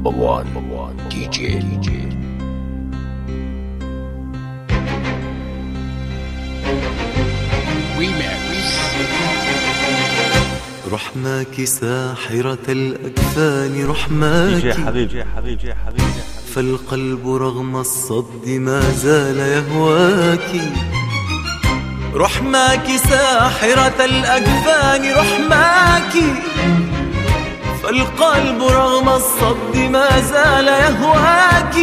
number one, number one DJ. DJ. رحماك ساحرة الأكفان دي جي رحماك حبيبي حبيبي حبيبي فالقلب رغم الصد ما زال يهواك رحماك ساحرة الأكفان رحماك فالقلب رغم الصد ما زال يهواك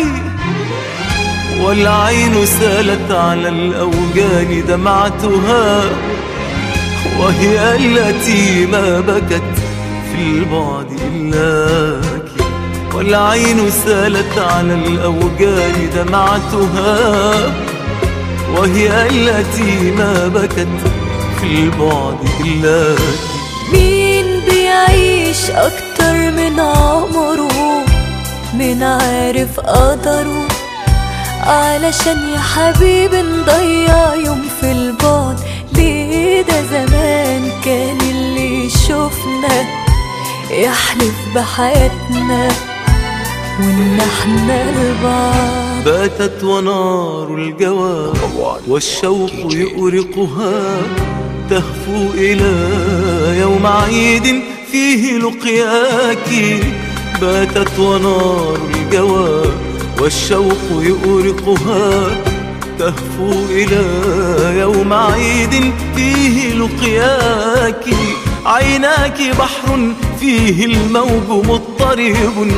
والعين سالت على الأوجان دمعتها وهي التي ما بكت في البعد إلاك والعين سالت على الأوجان دمعتها وهي التي ما بكت في البعد إلاك مين بيعيش أكتر من عمره من عارف قدره علشان يا حبيبي نضيع يوم في البعد ليه ده زمان كان اللي يشوفنا يحلف بحياتنا وان احنا لبعض باتت ونار الجوى والشوق يؤرقها تهفو إلى يوم عيد فيه لقياك باتت ونار الجوى والشوق يؤرقها تهفو إلى يوم عيد فيه لقياك عيناك بحر فيه الموج مضطرب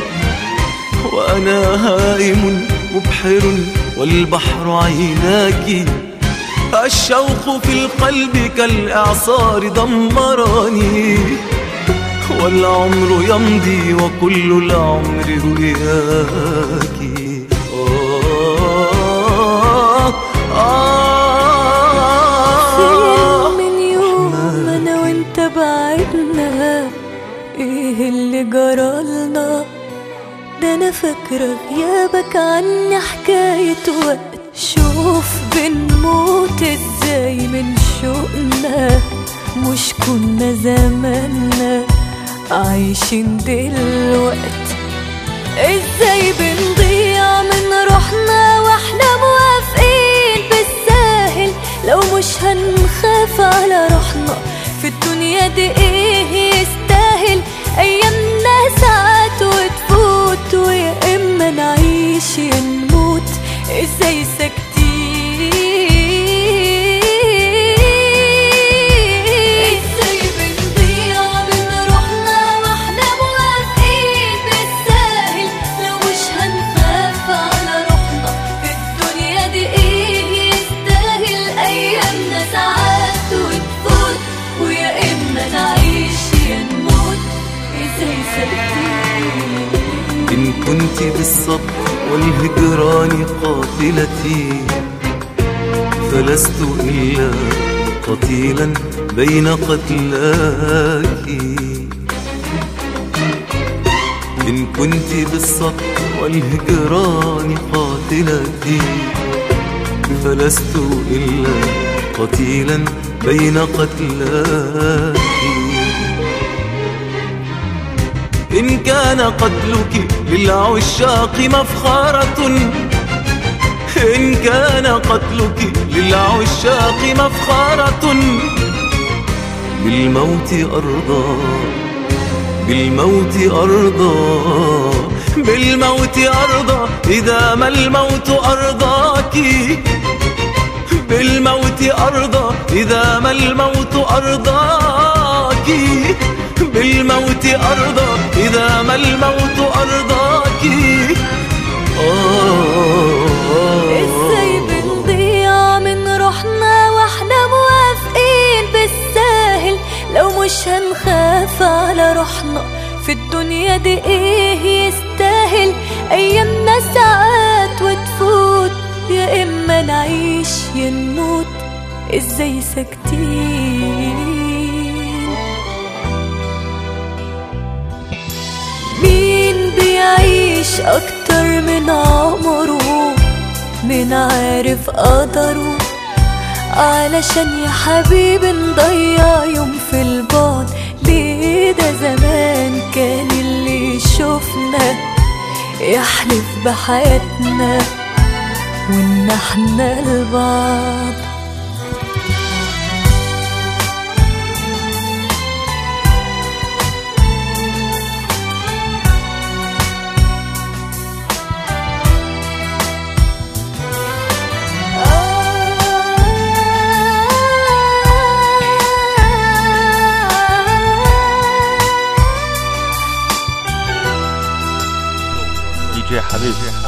وأنا هائم مبحر والبحر عيناك الشوق في القلب كالإعصار دمرني والعمر يمضي وكل العمر رؤياك آه آه فين من يوم انا وانت بعدنا ايه اللي جرالنا ده انا فاكرة غيابك عني حكاية وقت شوف بنموت ازاي من شوقنا مش كنا زماننا عايشين دلوقت ازاي بنضيع من روحنا واحنا موافقين بالساهل لو مش هنخاف على روحنا في الدنيا دي ايه يستاهل ايامنا ساعات وتفوت ويا اما نعيش يا نموت ازاي ساكتين ازاي بنضيع من روحنا واحنا موافقين بالساهل لو مش هنخاف على روحنا في الدنيا دي ايه يستاهل ايامنا ساعات وتفوت ويا اما نعيش يا نموت ازاي ساكتين إن كنت بالصبر والهجران قاتلتي فلست إلا قتيلا بين قتلاك إن كنت بالصبر والهجران قاتلتي فلست إلا قتيلا بين قتلاك إن كان قتلك للعشاق مفخرة إن كان قتلك للعشاق مفخرة بالموت أرضى بالموت أرضى بالموت أرضى إذا ما الموت أرضاك بالموت أرضى إذا ما الموت أرضاك بالموت أرضى إذا ما الموت أرضاك ازاي بنضيع من روحنا واحنا موافقين بالساهل لو مش هنخاف على روحنا في الدنيا دي ايه يستاهل ايامنا ساعات وتفوت يا اما نعيش يا نموت ازاي ساكتين مين بيعيش أكتر من عمره من عارف قدره علشان يا حبيبي نضيع يوم في البعد فيه ده زمان كان اللي يشوفنا يحلف بحياتنا وإن احنا لبعض DJ حبيب